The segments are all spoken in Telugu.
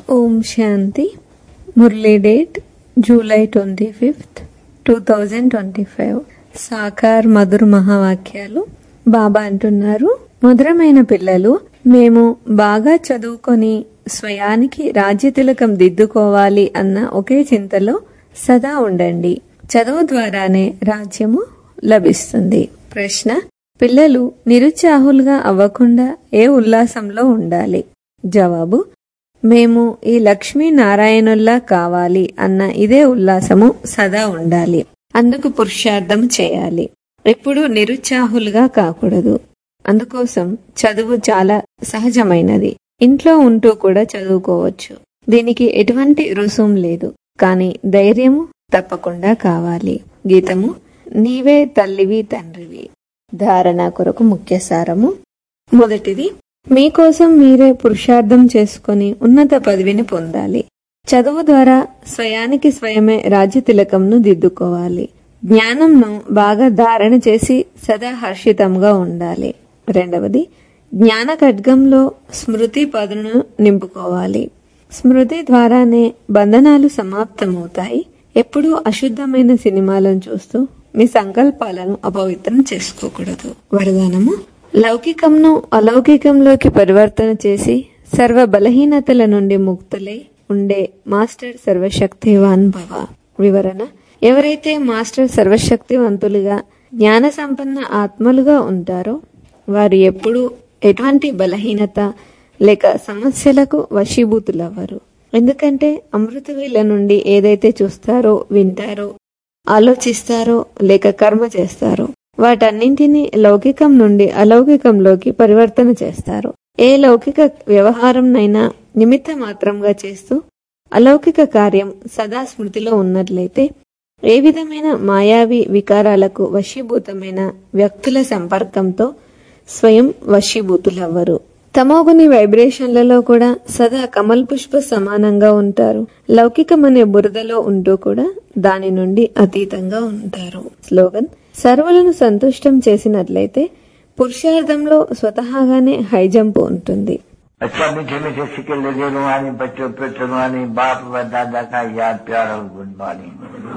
ఓం శాంతి Murli date July twenty fifth two thousand twenty five సాకార్ మధుర మహావాక్యాలు బాబా అంటున్నారు మధురమైన పిల్లలు మేము బాగా చదువుకొని స్వయానికి రాజ్య తిలకం దిద్దుకోవాలి అన్న ఒకే చింతలో సదా ఉండండి చదువు ద్వారానే రాజ్యము లభిస్తుంది ప్రశ్న పిల్లలు నిరుత్సాహులుగా అవ్వకుండా ఏ ఉల్లాసంలో ఉండాలి జవాబు మేము ఈ లక్ష్మీ నారాయణుల్లా కావాలి అన్న ఇదే ఉల్లాసము సదా ఉండాలి అందుకు పురుషార్థం చేయాలి ఎప్పుడు నిరుత్సాహులుగా కాకూడదు అందుకోసం చదువు చాలా సహజమైనది ఇంట్లో ఉంటూ కూడా చదువుకోవచ్చు దీనికి ఎటువంటి రుసుం లేదు కానీ ధైర్యము తప్పకుండా కావాలి గీతము నీవే తల్లివి తండ్రివి ధారణ కొరకు ముఖ్య సారము మొదటిది మీకోసం మీరే పురుషార్థం చేసుకుని ఉన్నత పదవిని పొందాలి చదువు ద్వారా స్వయానికి స్వయమే రాజ్య తిలకంను దిద్దుకోవాలి జ్ఞానంను బాగా ధారణ చేసి సదా హర్షితంగా ఉండాలి రెండవది జ్ఞాన ఖడ్గంలో స్మృతి పదును నింపుకోవాలి స్మృతి ద్వారానే బంధనాలు సమాప్తమవుతాయి ఎప్పుడూ అశుద్ధమైన సినిమాలను చూస్తూ మీ సంకల్పాలను అపవిత్రం చేసుకోకూడదు వరదానము లౌకికంను అలౌకికంలోకి పరివర్తన చేసి సర్వ బలహీనతల నుండి ముక్తులై ఉండే మాస్టర్ సర్వశక్తివాన్ భవ వివరణ ఎవరైతే మాస్టర్ సర్వశక్తివంతులుగా జ్ఞాన సంపన్న ఆత్మలుగా ఉంటారో వారు ఎప్పుడూ ఎటువంటి బలహీనత లేక సమస్యలకు వశీభూతులవ్వరు ఎందుకంటే అమృతవేళ నుండి ఏదైతే చూస్తారో వింటారో ఆలోచిస్తారో లేక కర్మ చేస్తారో వాటన్నింటినీ లౌకికం నుండి అలౌకికంలోకి పరివర్తన చేస్తారు ఏ లౌకిక వ్యవహారంనైనా నిమిత్త మాత్రంగా చేస్తూ అలౌకిక కార్యం సదా స్మృతిలో ఉన్నట్లయితే ఏ విధమైన మాయావి వికారాలకు వశీభూతమైన వ్యక్తుల సంపర్కంతో స్వయం వశీభూతులవ్వరు తమోగుని వైబ్రేషన్లలో కూడా సదా కమల్ పుష్ప సమానంగా ఉంటారు లౌకికమనే బురదలో ఉంటూ కూడా దాని నుండి అతీతంగా ఉంటారు స్లోగన్ సర్వులను సంతుష్టం చేసినట్లయితే పురుషార్థంలో స్వతహాగానే హైజంప్ ఉంటుంది अच्छा मीठे मीठे सिक्के लगे रुहानी बच्चों पे चुनवानी बाप व दादा का याद प्यार और गुड मॉर्निंग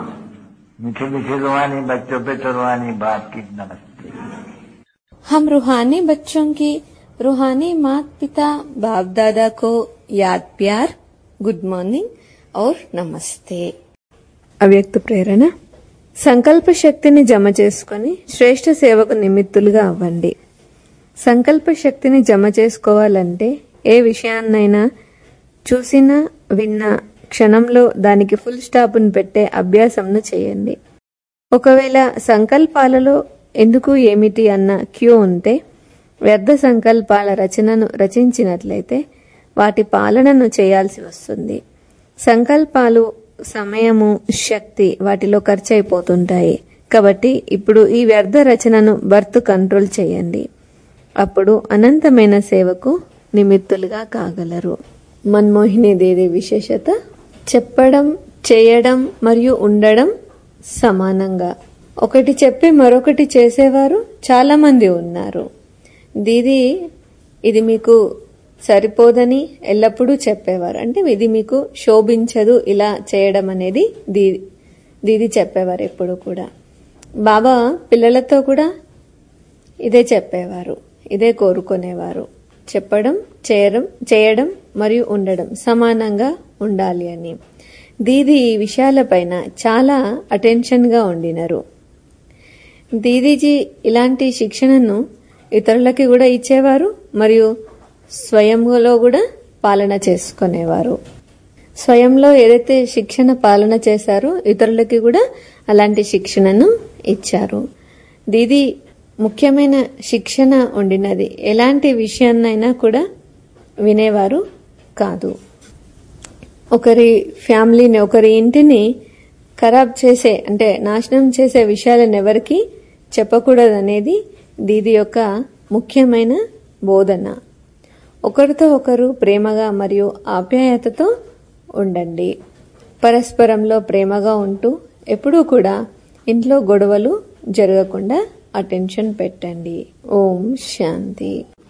मीठे मीठे रुहानी बच्चों पे चुनवानी बाप की नमस्ते हम रूहानी बच्चों की रूहानी माता पिता बाप दादा को याद प्यार गुड मॉर्निंग और नमस्ते అవ్యక్త ప్రేరణ సంకల్ప శక్తిని జమ చేసుకొని శ్రేష్ఠ సేవకు నిమిత్తులుగా అవ్వండి సంకల్ప శక్తిని జమ చేసుకోవాలంటే ఏ విషయాన్నైనా చూసినా విన్నా క్షణంలో దానికి ఫుల్ స్టాప్ను పెట్టే అభ్యాసంను చేయండి ఒకవేళ సంకల్పాలలో ఎందుకు ఏమిటి అన్న క్యూ ఉంటే వ్యర్థ సంకల్పాల రచనను రచించినట్లయితే వాటి పాలనను చేయాల్సి వస్తుంది సంకల్పాలు సమయము శక్తి వాటిలో ఖర్చు అయిపోతుంటాయి కాబట్టి ఇప్పుడు ఈ వ్యర్థ రచనను బర్త్ కంట్రోల్ చేయండి అప్పుడు అనంతమైన సేవకు నిమిత్తులుగా కాగలరు మన్మోహిని దేవి విశేషత చెప్పడం చేయడం మరియు ఉండడం సమానంగా ఒకటి చెప్పి మరొకటి చేసేవారు చాలా మంది ఉన్నారు దీది ఇది మీకు సరిపోదని ఎల్లప్పుడూ చెప్పేవారు అంటే ఇది మీకు శోభించదు ఇలా చేయడం అనేది దీ దీది చెప్పేవారు ఎప్పుడు కూడా బాబా పిల్లలతో కూడా ఇదే చెప్పేవారు ఇదే కోరుకునేవారు చెప్పడం చేయడం చేయడం మరియు ఉండడం సమానంగా ఉండాలి అని దీది ఈ విషయాలపైన చాలా అటెన్షన్గా ఉండినారు దీదీజీ ఇలాంటి శిక్షణను ఇతరులకి కూడా ఇచ్చేవారు మరియు స్వయంలో కూడా పాలన చేసుకునేవారు స్వయంలో ఏదైతే శిక్షణ పాలన చేశారో ఇతరులకి కూడా అలాంటి శిక్షణను ఇచ్చారు దీది ముఖ్యమైన శిక్షణ ఉండినది ఎలాంటి విషయాన్నైనా కూడా వినేవారు కాదు ఒకరి ఫ్యామిలీని ఒకరి ఇంటిని ఖరాబ్ చేసే అంటే నాశనం చేసే విషయాలను ఎవరికి చెప్పకూడదనేది దీది యొక్క ముఖ్యమైన బోధన ఒకరితో ఒకరు ప్రేమగా మరియు ఆప్యాయతతో ఉండండి పరస్పరంలో ప్రేమగా ఉంటూ ఎప్పుడూ కూడా ఇంట్లో గొడవలు జరగకుండా అటెన్షన్ పెట్టండి ఓం శాంతి